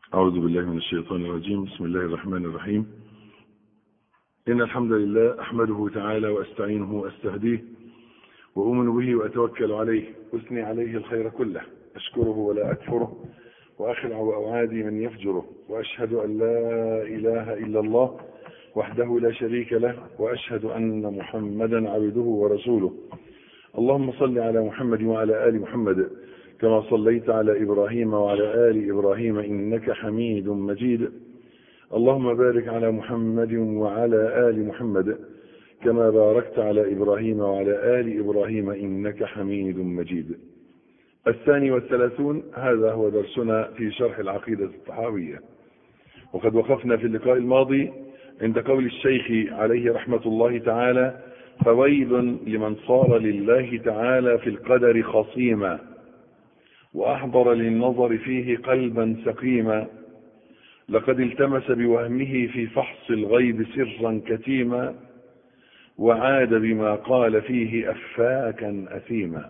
أعوذ بالله من الشيطان الرجيم بسم الله الرحمن الرحيم إن الحمد لله أحمده تعالى وأستعينه وأستهديه وأؤمن به وأتوكل عليه أثني عليه الخير كله أشكره ولا أكفره وأخلع وأعادي من يفجره وأشهد أن لا إله إلا الله وحده لا شريك له وأشهد أن محمدا عبده ورسوله اللهم صل على محمد وعلى آل محمد كما صليت على إبراهيم وعلى آل إبراهيم إنك حميد مجيد اللهم بارك على محمد وعلى آل محمد كما باركت على إبراهيم وعلى آل إبراهيم إنك حميد مجيد الثاني والثلاثون هذا هو درسنا في شرح العقيدة الطحاوية وقد وقفنا في اللقاء الماضي عند قول الشيخ عليه رحمة الله تعالى فويل لمن صار لله تعالى في القدر خصيما وأحضر للنظر فيه قلبا سقيما لقد التمس بوهمه في فحص الغيب سرا كتيما وعاد بما قال فيه أفاكا أثيما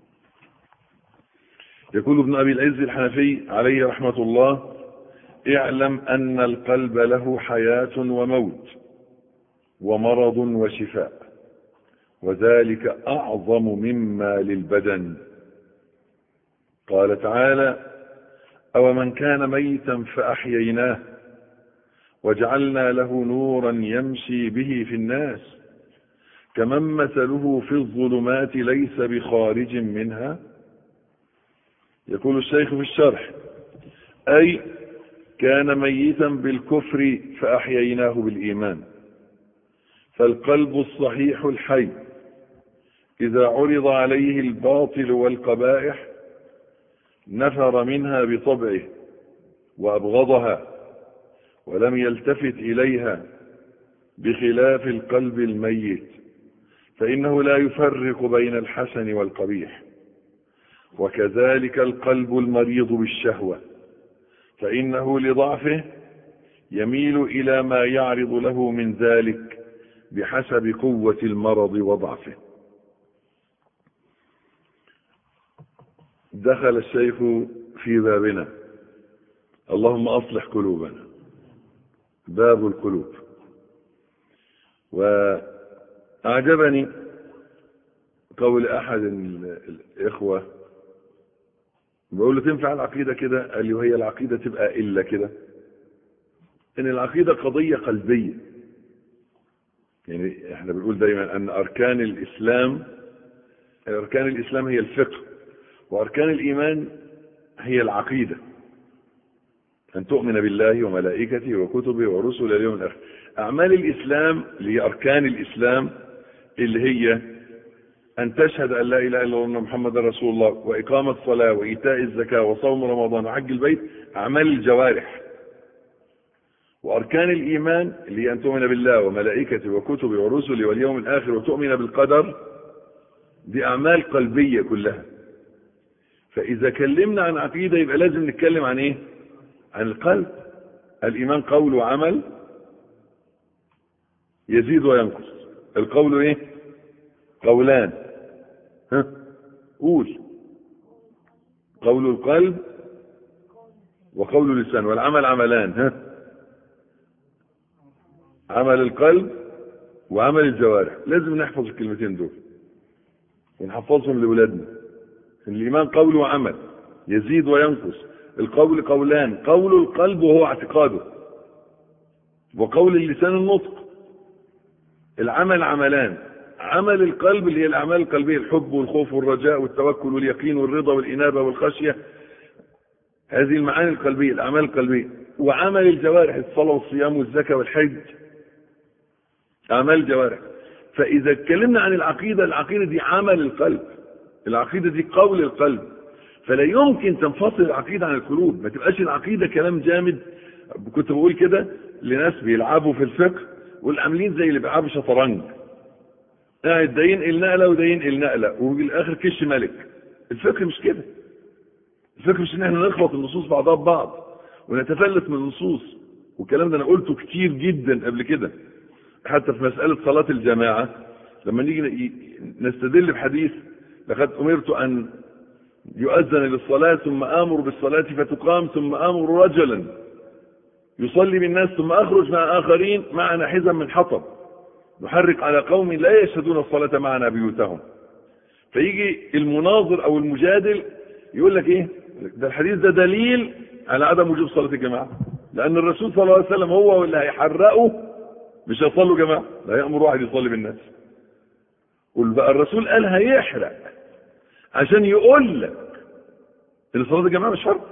يقول ابن أبي العز الحنفي عليه رحمة الله اعلم أن القلب له حياة وموت ومرض وشفاء وذلك أعظم مما للبدن قال تعالى أو من كان ميتا فأحييناه وجعلنا له نورا يمشي به في الناس كمن مثله في الظلمات ليس بخارج منها يقول الشيخ في الشرح أي كان ميتا بالكفر فأحييناه بالإيمان فالقلب الصحيح الحي إذا عرض عليه الباطل والقبائح نفر منها بطبعه وأبغضها ولم يلتفت إليها بخلاف القلب الميت فإنه لا يفرق بين الحسن والقبيح وكذلك القلب المريض بالشهوة فإنه لضعفه يميل إلى ما يعرض له من ذلك بحسب قوة المرض وضعفه دخل الشيخ في بابنا اللهم أصلح قلوبنا باب القلوب وأعجبني قول أحد الإخوة بقول له تنفع العقيدة كده قال لي وهي العقيدة تبقى إلا كده إن العقيدة قضية قلبية يعني احنا بنقول دايما أن أركان الإسلام أركان الإسلام هي الفقه وأركان الإيمان هي العقيدة أن تؤمن بالله وملائكته وكتبه ورسله اليوم الآخر أعمال الإسلام اللي هي أركان الإسلام اللي هي أن تشهد أن لا إله إلا الله وأن محمد رسول الله وإقامة الصلاة وإيتاء الزكاة وصوم رمضان وحج البيت أعمال الجوارح وأركان الإيمان اللي هي أن تؤمن بالله وملائكته وكتبه ورسله واليوم الآخر وتؤمن بالقدر دي أعمال قلبية كلها فإذا كلمنا عن عقيدة يبقى لازم نتكلم عن إيه؟ عن القلب الإيمان قول وعمل يزيد وينقص القول إيه؟ قولان ها؟ قول قول القلب وقول اللسان والعمل عملان ها؟ عمل القلب وعمل الجوارح لازم نحفظ الكلمتين دول ونحفظهم لأولادنا الإيمان قول وعمل يزيد وينقص القول قولان قول القلب وهو اعتقاده وقول اللسان النطق العمل عملان عمل القلب اللي هي الأعمال القلبية الحب والخوف والرجاء والتوكل واليقين والرضا والإنابة والخشية هذه المعاني القلبية الأعمال القلبية وعمل الجوارح الصلاة والصيام والزكاة والحج أعمال الجوارح فإذا اتكلمنا عن العقيدة العقيدة دي عمل القلب العقيدة دي قول القلب فلا يمكن تنفصل العقيدة عن القلوب ما تبقاش العقيدة كلام جامد كنت بقول كده لناس بيلعبوا في الفقه والعاملين زي اللي بيلعبوا شطرنج قاعد ده ينقل نقلة وده ينقل نقلة وفي الآخر كش ملك الفقه مش كده الفقه مش ان احنا نخلط النصوص بعضها ببعض ونتفلت من النصوص والكلام ده انا قلته كتير جدا قبل كده حتى في مسألة صلاة الجماعة لما نيجي نستدل بحديث لقد أمرت أن يؤذن للصلاة ثم آمر بالصلاة فتقام ثم آمر رجلا يصلي بالناس ثم أخرج مع آخرين معنا حزا من حطب نحرق على قوم لا يشهدون الصلاة معنا بيوتهم فيجي المناظر أو المجادل يقول لك إيه ده الحديث ده دليل على عدم وجوب صلاة الجماعة لأن الرسول صلى الله عليه وسلم هو اللي هيحرقه مش هيصلوا جماعة لا يأمر واحد يصلي بالناس قل بقى الرسول قال هيحرق عشان يقول لك ان صلاة الجماعة مش فرض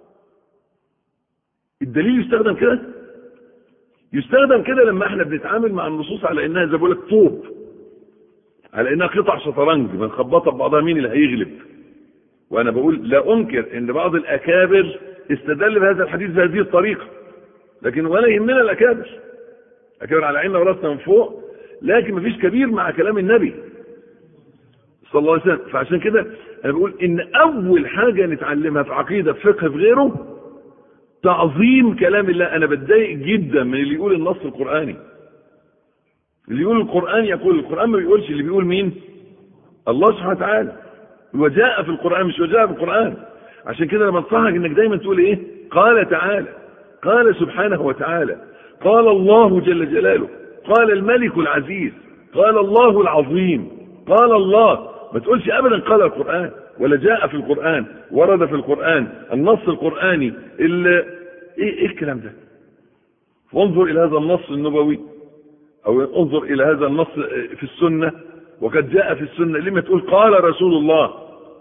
الدليل يستخدم كده يستخدم كده لما احنا بنتعامل مع النصوص على انها زي بقول لك طوب على انها قطع شطرنج بنخبطها ببعضها مين اللي هيغلب وانا بقول لا انكر ان بعض الاكابر استدل بهذا الحديث بهذه الطريقه لكن ولا يهمنا الاكابر اكابر على عيننا وراسنا من فوق لكن مفيش كبير مع كلام النبي صلى الله عليه وسلم فعشان كده انا بقول ان اول حاجه نتعلمها في عقيده في فقه في غيره تعظيم كلام الله انا بتضايق جدا من اللي يقول النص القراني اللي يقول القران يقول القران ما بيقولش اللي بيقول مين الله سبحانه وتعالى وجاء في القران مش وجاء في القران عشان كده لما انصحك انك دايما تقول ايه قال تعالى قال سبحانه وتعالى قال الله جل جلاله قال الملك العزيز قال الله العظيم قال الله ما تقولش ابدا قال القران ولا جاء في القران ورد في القران النص القراني اللي ايه ايه الكلام ده وانظر الى هذا النص النبوي او انظر الى هذا النص في السنه وقد جاء في السنه لما تقول قال رسول الله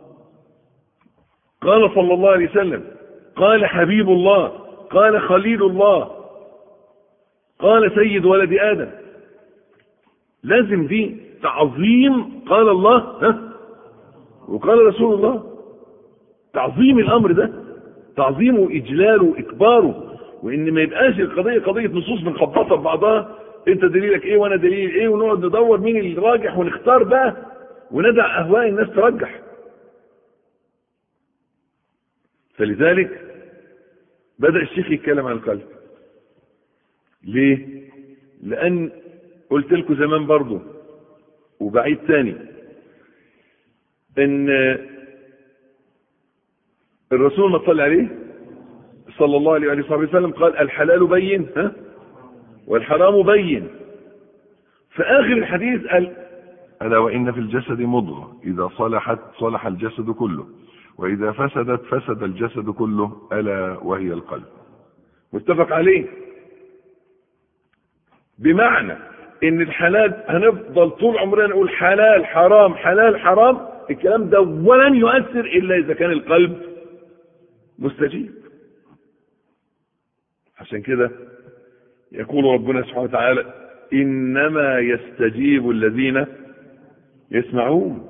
قال صلى الله عليه وسلم قال حبيب الله قال خليل الله قال سيد ولد ادم لازم دي تعظيم قال الله ها وقال رسول الله تعظيم الامر ده تعظيمه واجلاله واكباره وان ما يبقاش القضيه قضيه نصوص بنخبطها ببعضها انت دليلك ايه وانا دليل ايه ونقعد ندور مين اللي راجح ونختار بقى وندع اهواء الناس ترجح فلذلك بدا الشيخ يتكلم عن القلب ليه لان قلت لكم زمان برضو وبعيد تاني ان الرسول ما صلى عليه صلى الله عليه وصحبه وسلم قال الحلال بين ها والحرام بين في اخر الحديث قال ألا وإن في الجسد مضغة إذا صلحت صلح الجسد كله وإذا فسدت فسد الجسد كله ألا وهي القلب متفق عليه بمعنى ان الحلال هنفضل طول عمرنا نقول حلال حرام حلال حرام الكلام ده ولن يؤثر الا اذا كان القلب مستجيب عشان كده يقول ربنا سبحانه وتعالى انما يستجيب الذين يسمعون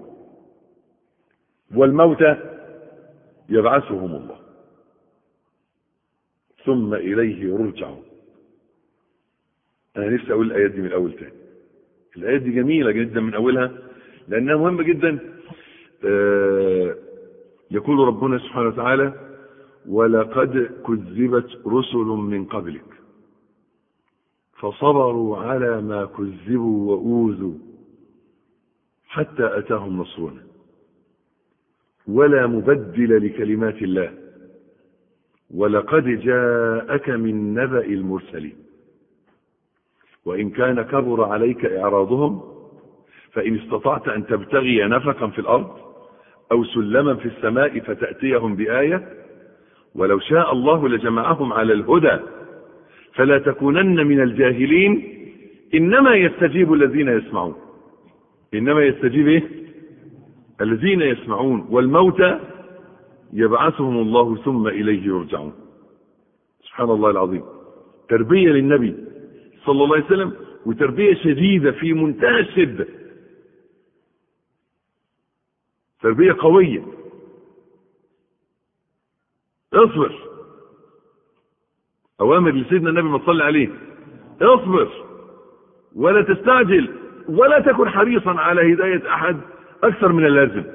والموتى يبعثهم الله ثم اليه يرجعون انا نفسي اقول الايات دي من الاول تاني الايات دي جميله جدا من اولها لانها مهمه جدا آه يقول ربنا سبحانه وتعالى ولقد كذبت رسل من قبلك فصبروا على ما كذبوا واوذوا حتى اتاهم نصرنا ولا مبدل لكلمات الله ولقد جاءك من نبأ المرسلين وإن كان كبر عليك إعراضهم فإن استطعت أن تبتغي نفقا في الأرض أو سلما في السماء فتأتيهم بآية ولو شاء الله لجمعهم على الهدى فلا تكونن من الجاهلين إنما يستجيب الذين يسمعون إنما يستجيب إيه؟ الذين يسمعون والموتى يبعثهم الله ثم إليه يرجعون سبحان الله العظيم تربية للنبي صلى الله عليه وسلم وتربية شديدة في منتهى الشدة تربية قوية اصبر أوامر لسيدنا النبي ما تصلي عليه اصبر ولا تستعجل ولا تكن حريصا على هداية أحد أكثر من اللازم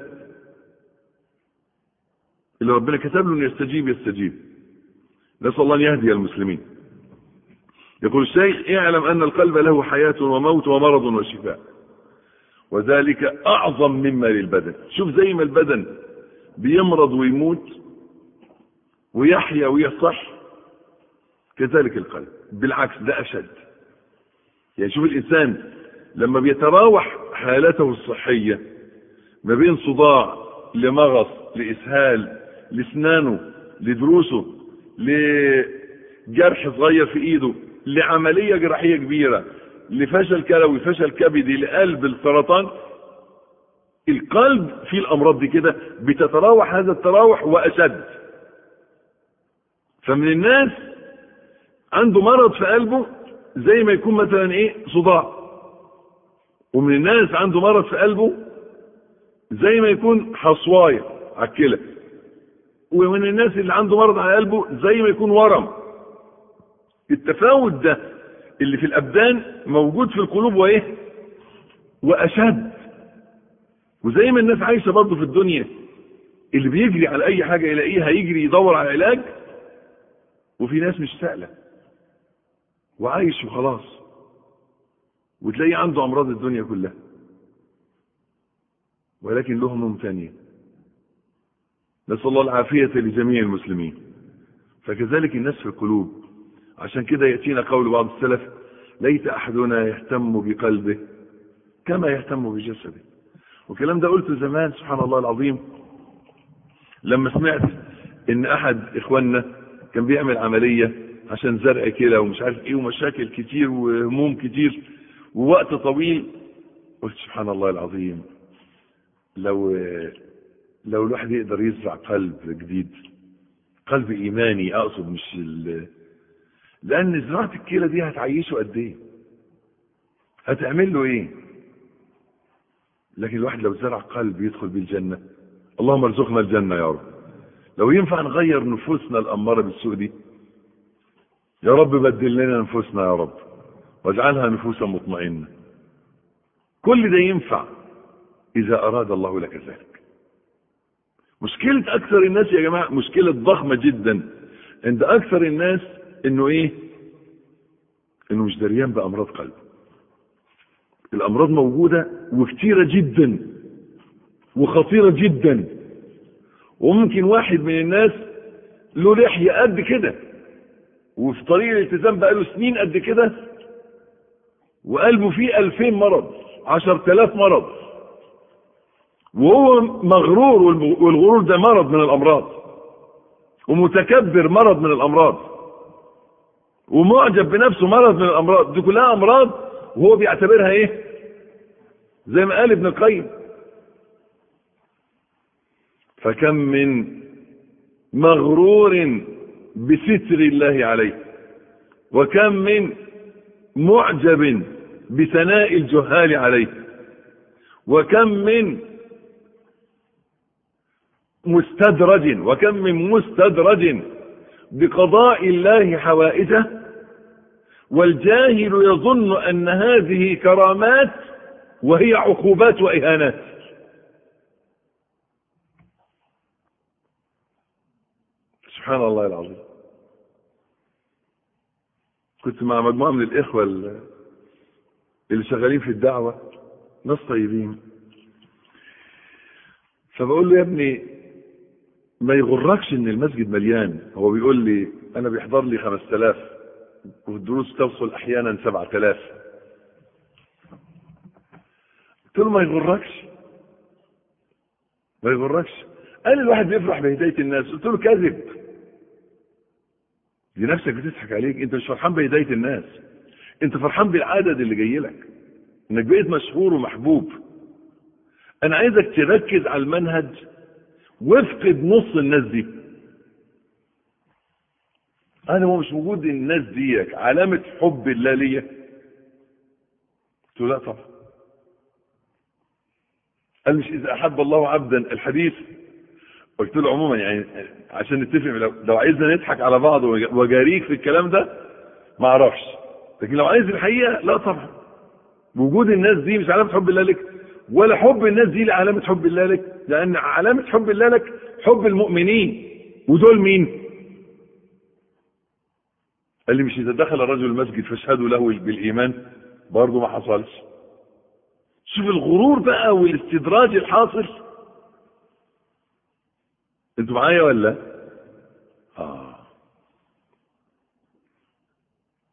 اللي ربنا كتب له أن يستجيب يستجيب نسأل الله أن يهدي المسلمين يقول الشيخ اعلم أن القلب له حياة وموت ومرض وشفاء وذلك أعظم مما للبدن شوف زي ما البدن بيمرض ويموت ويحيا ويصح كذلك القلب بالعكس ده أشد يعني شوف الإنسان لما بيتراوح حالته الصحية ما بين صداع لمغص لإسهال لسنانه لدروسه لجرح صغير في إيده لعملية جراحية كبيرة لفشل كلوي فشل كبدي لقلب السرطان القلب فيه الأمراض دي كده بتتراوح هذا التراوح وأشد فمن الناس عنده مرض في قلبه زي ما يكون مثلا ايه صداع ومن الناس عنده مرض في قلبه زي ما يكون حصواية على الكلى ومن الناس اللي عنده مرض على قلبه زي ما يكون ورم التفاوت ده اللي في الابدان موجود في القلوب وايه واشد وزي ما الناس عايشه برضه في الدنيا اللي بيجري على اي حاجه يلاقيها يجري يدور على علاج وفي ناس مش سائله وعايش وخلاص وتلاقيه عنده امراض الدنيا كلها ولكن له هموم ثانيه نسال الله العافيه لجميع المسلمين فكذلك الناس في القلوب عشان كده ياتينا قول بعض السلف ليت احدنا يهتم بقلبه كما يهتم بجسده والكلام ده قلته زمان سبحان الله العظيم لما سمعت ان احد اخواننا كان بيعمل عمليه عشان زرع كلى ومش عارف ايه ومشاكل كتير وهموم كتير ووقت طويل قلت سبحان الله العظيم لو لو الواحد يقدر يزرع قلب جديد قلب ايماني اقصد مش ال... لان زراعه الكلى دي هتعيشه قد ايه هتعمل له ايه لكن الواحد لو زرع قلب يدخل بيه الجنه اللهم ارزقنا الجنه يا رب لو ينفع نغير نفوسنا الاماره بالسوء دي يا رب بدل لنا نفوسنا يا رب واجعلها نفوسا مطمئنه كل ده ينفع اذا اراد الله لك ذلك مشكله اكثر الناس يا جماعه مشكله ضخمه جدا عند اكثر الناس انه ايه انه مش دريان بامراض قلب الامراض موجوده وكتيره جدا وخطيره جدا وممكن واحد من الناس له لحيه قد كده وفي طريق الالتزام بقاله سنين قد كده وقلبه فيه ألفين مرض عشر تلاف مرض وهو مغرور والغرور ده مرض من الأمراض ومتكبر مرض من الأمراض ومعجب بنفسه مرض من الأمراض دي كلها أمراض وهو بيعتبرها إيه زي ما قال ابن القيم فكم من مغرور بستر الله عليه وكم من معجب بثناء الجهال عليه وكم من مستدرج وكم من مستدرج بقضاء الله حوائجه والجاهل يظن ان هذه كرامات وهي عقوبات واهانات سبحان الله العظيم كنت مع مجموعة من الإخوة اللي شغالين في الدعوة ناس طيبين فبقول له يا ابني ما يغركش ان المسجد مليان هو بيقول لي انا بيحضر لي 5000 وفي الدروس توصل احيانا 7000 قلت له ما يغركش ما يغركش قال الواحد بيفرح بهدايه الناس قلت له كذب دي نفسك بتضحك عليك انت مش فرحان بهدايه الناس انت فرحان بالعدد اللي جاي لك انك بقيت مشهور ومحبوب انا عايزك تركز على المنهج وافقد نص الناس دي انا هو مش وجود الناس ديك علامة حب الله ليا قلت له لا طبعا قال مش اذا احب الله عبدا الحديث قلت له عموما يعني عشان نتفق لو, لو عايزنا نضحك على بعض وجاريك في الكلام ده ما اعرفش لكن لو عايز الحقيقه لا طبعا وجود الناس دي مش علامه حب الله لك ولا حب الناس دي لعلامه حب الله لك لان علامه حب الله لك حب المؤمنين ودول مين قال لي مش اذا دخل الرجل المسجد فاشهدوا له بالايمان برضه ما حصلش شوف الغرور بقى والاستدراج الحاصل انتوا معايا ولا اه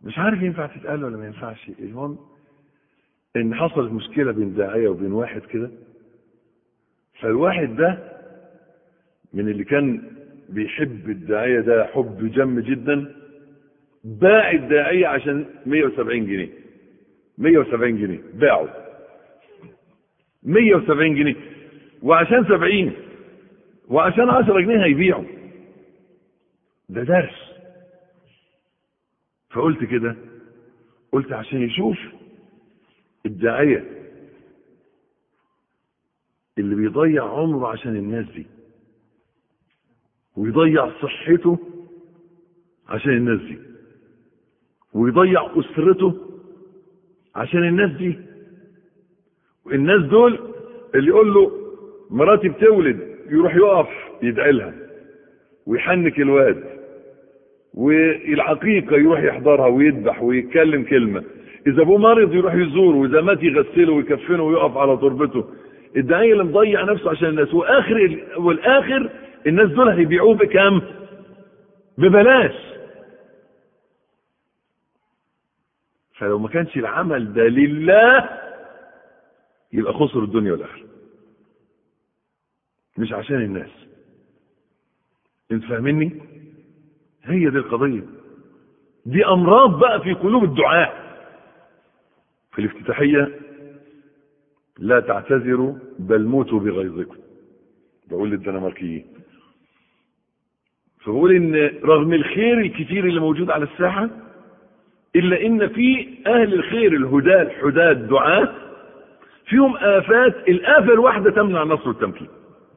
مش عارف ينفع تتقال ولا ما ينفعش المهم ان حصلت مشكله بين داعيه وبين واحد كده فالواحد ده من اللي كان بيحب الداعيه ده حب جم جدا باع الداعيه عشان 170 جنيه 170 جنيه باعه 170 جنيه وعشان 70 وعشان 10 جنيه هيبيعوا ده درس فقلت كده قلت عشان يشوف الداعية اللي بيضيع عمره عشان الناس دي ويضيع صحته عشان الناس دي ويضيع أسرته عشان الناس دي الناس دول اللي يقول له مراتي بتولد يروح يقف يدعي لها ويحنك الواد والعقيقة يروح يحضرها ويذبح ويتكلم كلمة إذا أبوه مريض يروح يزوره وإذا مات يغسله ويكفنه ويقف على تربته الداعية اللي مضيع نفسه عشان الناس وآخر والآخر الناس دول هيبيعوه بكام؟ ببلاش فلو ما كانش العمل ده لله يبقى خسر الدنيا والآخرة مش عشان الناس انت فاهمني هي دي القضية دي أمراض بقى في قلوب الدعاء في الافتتاحية لا تعتذروا بل موتوا بغيظكم بقول للدنماركيين فبقول ان رغم الخير الكتير اللي موجود على الساحة الا ان في اهل الخير الهداة الحداة الدعاة فيهم افات الافة الواحدة تمنع النصر والتمكين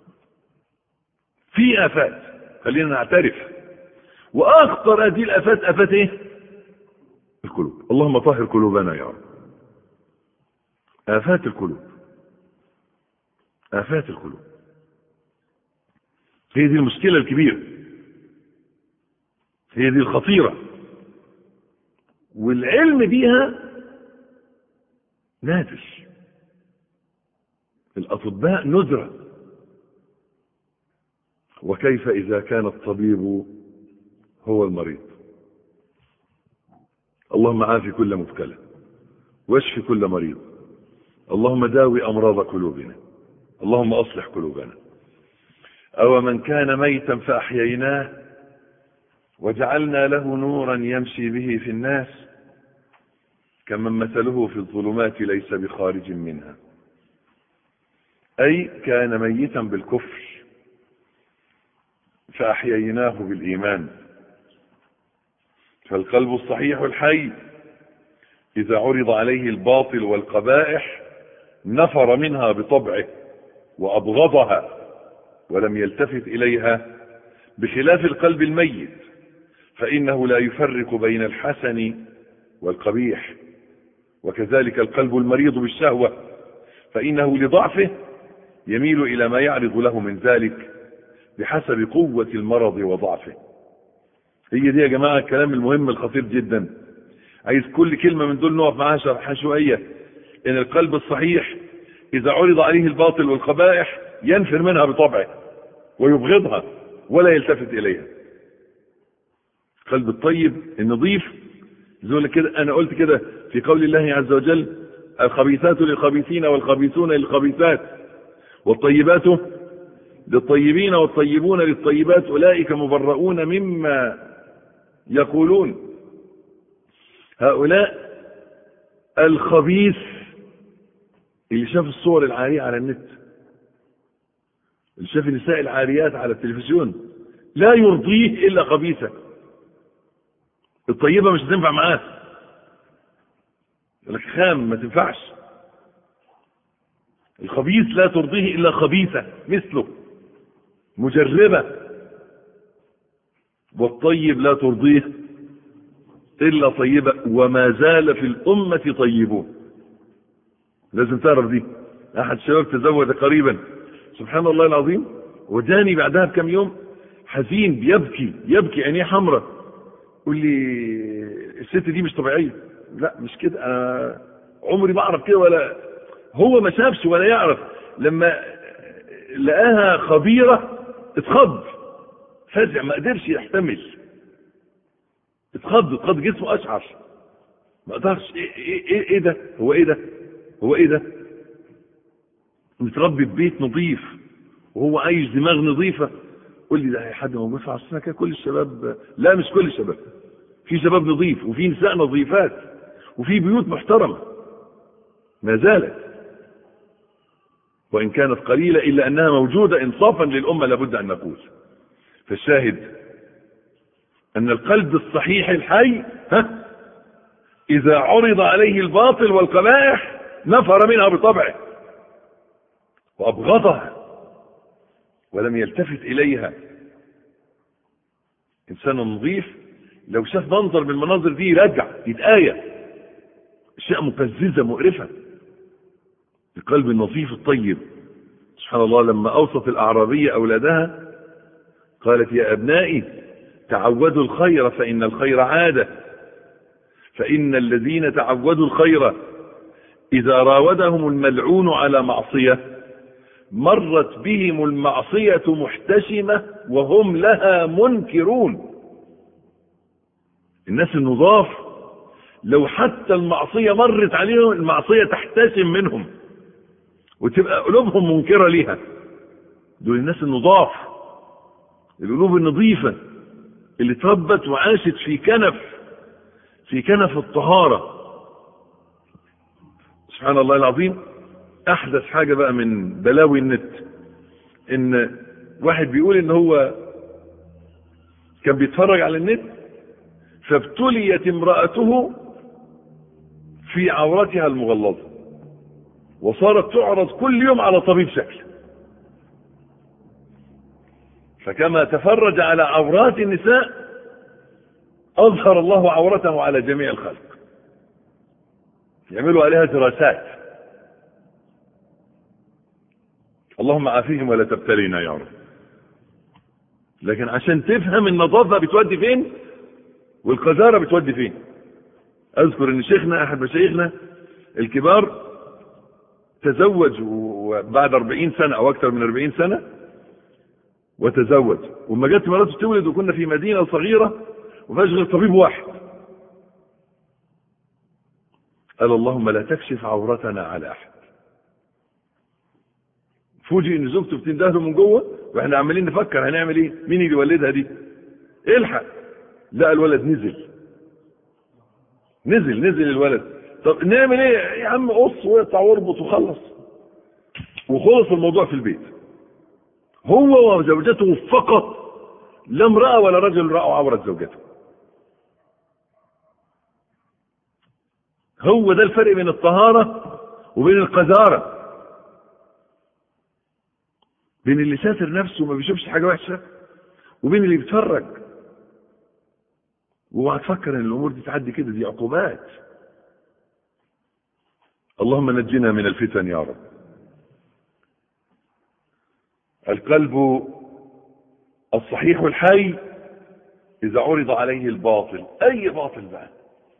في افات خلينا نعترف واخطر هذه الافات افات ايه القلوب اللهم طهر قلوبنا يا رب افات القلوب افات القلوب هي دي المشكلة الكبيرة هي دي الخطيرة والعلم بيها نادر الأطباء ندرة وكيف إذا كان الطبيب هو المريض اللهم عاف كل مبتلى واشف كل مريض اللهم داوي أمراض قلوبنا اللهم أصلح قلوبنا أو من كان ميتا فأحييناه وجعلنا له نورا يمشي به في الناس كمن مثله في الظلمات ليس بخارج منها أي كان ميتا بالكفر فأحييناه بالإيمان فالقلب الصحيح الحي إذا عرض عليه الباطل والقبائح نفر منها بطبعه وأبغضها ولم يلتفت إليها بخلاف القلب الميت فإنه لا يفرق بين الحسن والقبيح وكذلك القلب المريض بالشهوة فإنه لضعفه يميل إلى ما يعرض له من ذلك بحسب قوة المرض وضعفه هي دي يا جماعة الكلام المهم الخطير جدا عايز كل كلمة من دول نقف معاها شرحة شوية إن القلب الصحيح إذا عرض عليه الباطل والقبائح ينفر منها بطبعه ويبغضها ولا يلتفت إليها القلب الطيب النظيف زي كده أنا قلت كده في قول الله عز وجل الخبيثات للخبيثين والخبيثون للخبيثات والطيبات للطيبين والطيبون للطيبات أولئك مبرؤون مما يقولون هؤلاء الخبيث اللي شاف الصور العارية على النت اللي شاف النساء العاريات على التلفزيون لا يرضيه إلا خبيثة الطيبة مش هتنفع معاه لك خام ما تنفعش الخبيث لا ترضيه إلا خبيثة مثله مجربة والطيب لا ترضيه إلا طيبة وما زال في الأمة طيبون لازم تعرف دي أحد الشباب تزوج قريبا سبحان الله العظيم وجاني بعدها بكم يوم حزين بيبكي يبكي عينيه حمراء يقول لي الست دي مش طبيعية لا مش كده أنا عمري ما أعرف كده ولا هو ما شافش ولا يعرف لما لقاها خبيرة اتخض فزع ما قدرش يحتمل اتخض اتخض جسمه اشعر ما اقدرش ايه, إيه, إيه, ايه ده هو ايه ده هو ايه ده متربي في بيت نظيف وهو عايش دماغ نظيفه قول لي ده حد موجود في عصرنا كده كل الشباب لا مش كل الشباب في شباب نظيف وفي نساء نظيفات وفي بيوت محترمه ما زالت وان كانت قليله الا انها موجوده انصافا للامه لابد ان نقول فالشاهد ان القلب الصحيح الحي ها اذا عرض عليه الباطل والقبائح نفر منها بطبعه وابغضها ولم يلتفت اليها انسان نظيف لو شاف منظر من المناظر دي يرجع يتآية اشياء مقززة مقرفة القلب النظيف الطيب سبحان الله لما اوصت الاعرابية اولادها قالت يا ابنائي تعودوا الخير فان الخير عادة فان الذين تعودوا الخير اذا راودهم الملعون على معصيه مرت بهم المعصية محتشمة وهم لها منكرون الناس النضاف لو حتى المعصية مرت عليهم المعصية تحتشم منهم وتبقى قلوبهم منكرة ليها دول الناس النضاف القلوب النظيفة اللي تربت وعاشت في كنف في كنف الطهارة سبحان الله العظيم احدث حاجة بقى من بلاوي النت ان واحد بيقول ان هو كان بيتفرج على النت فابتليت امرأته في عورتها المغلظة وصارت تعرض كل يوم على طبيب شكل فكما تفرج على عورات النساء اظهر الله عورته على جميع الخلق يعملوا عليها دراسات اللهم عافيهم ولا تبتلينا يا رب لكن عشان تفهم النظافه بتودي فين والقذاره بتودي فين اذكر ان شيخنا احد مشايخنا الكبار تزوج بعد 40 سنه او اكثر من 40 سنه وتزوج وما جت مراته تولد وكنا في مدينه صغيره وفيهاش غير طبيب واحد قال اللهم لا تكشف عورتنا على احد فوجئ ان زوجته بتندهله من جوه واحنا عمالين نفكر هنعمل ايه مين اللي يولدها دي الحق لا الولد نزل نزل نزل الولد طب نعمل ايه يا عم قص واقطع واربط وخلص وخلص الموضوع في البيت هو وزوجته فقط لا امرأة ولا رجل رأوا عورة زوجته هو ده الفرق بين الطهارة وبين القذارة بين اللي ساتر نفسه وما بيشوفش حاجة وحشة وبين اللي بيتفرج واوعى تفكر ان الامور دي تعدي كده دي عقوبات اللهم نجنا من الفتن يا رب القلب الصحيح الحي اذا عرض عليه الباطل اي باطل بقى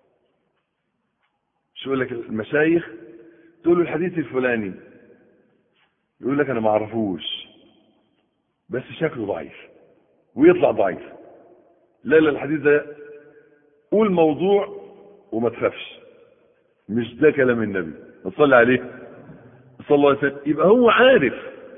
شو يقول لك المشايخ تقول له الحديث الفلاني يقول لك انا ما اعرفوش بس شكله ضعيف ويطلع ضعيف لا لا الحديث ده قول موضوع وما تخافش مش ده كلام النبي نصلي عليه صلى الله عليه وسلم يبقى هو عارف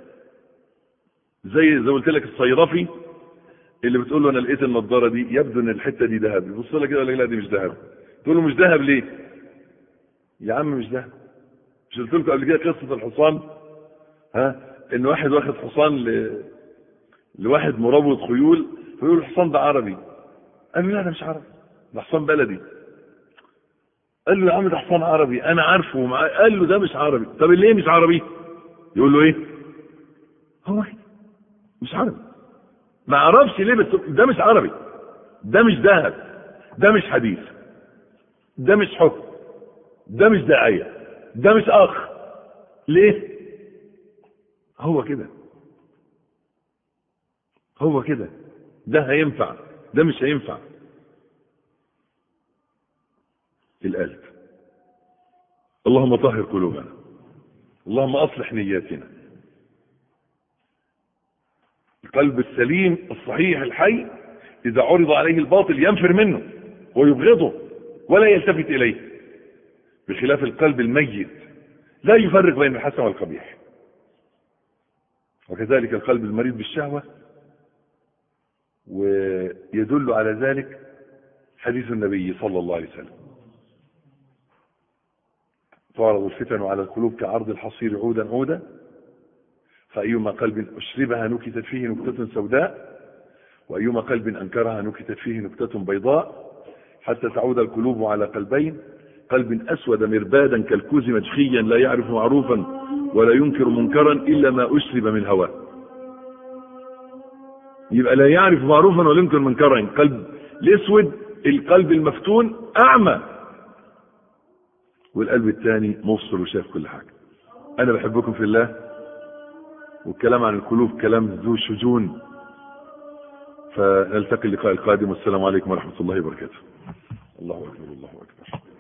زي زي قلت لك الصيرفي اللي بتقول له انا لقيت النضاره دي يبدو ان الحته دي ذهب يبص لها كده يقول لك لا دي مش ذهب تقول له مش ذهب ليه يا عم مش ذهب مش قلت لكم قبل كده قصه الحصان ها ان واحد واخد حصان ل... لواحد مروض خيول فيقول الحصان ده عربي قال له لا ده مش عربي ده حصان بلدي قال له يا عم ده حصان عربي انا عارفه ومع... قال له ده مش عربي طب ليه مش عربي يقول له ايه هو كده مش عربي ما اعرفش ليه بس ده مش عربي ده مش ذهب ده مش حديث ده مش حكم ده مش داعيه ده مش اخ ليه هو كده هو كده ده هينفع ده مش هينفع القلب اللهم طهر قلوبنا اللهم اصلح نياتنا القلب السليم الصحيح الحي اذا عرض عليه الباطل ينفر منه ويبغضه ولا يلتفت اليه بخلاف القلب الميت لا يفرق بين الحسن والقبيح وكذلك القلب المريض بالشهوة ويدل على ذلك حديث النبي صلى الله عليه وسلم تعرض الفتن على القلوب كعرض الحصير عودا عودا فأيما قلب أشربها نكتت فيه نكتة سوداء وأيما قلب أنكرها نكتت فيه نكتة بيضاء حتى تعود القلوب على قلبين قلب أسود مربادا كالكوز مجخيا لا يعرف معروفا ولا ينكر منكرا إلا ما أشرب من هواه يبقى لا يعرف معروفا ولا ينكر منكرا قلب الاسود القلب المفتون أعمى والقلب الثاني مبصر وشاف كل حاجة أنا بحبكم في الله والكلام عن القلوب كلام ذو شجون فنلتقي اللقاء القادم والسلام عليكم ورحمة الله وبركاته الله أكبر الله أكبر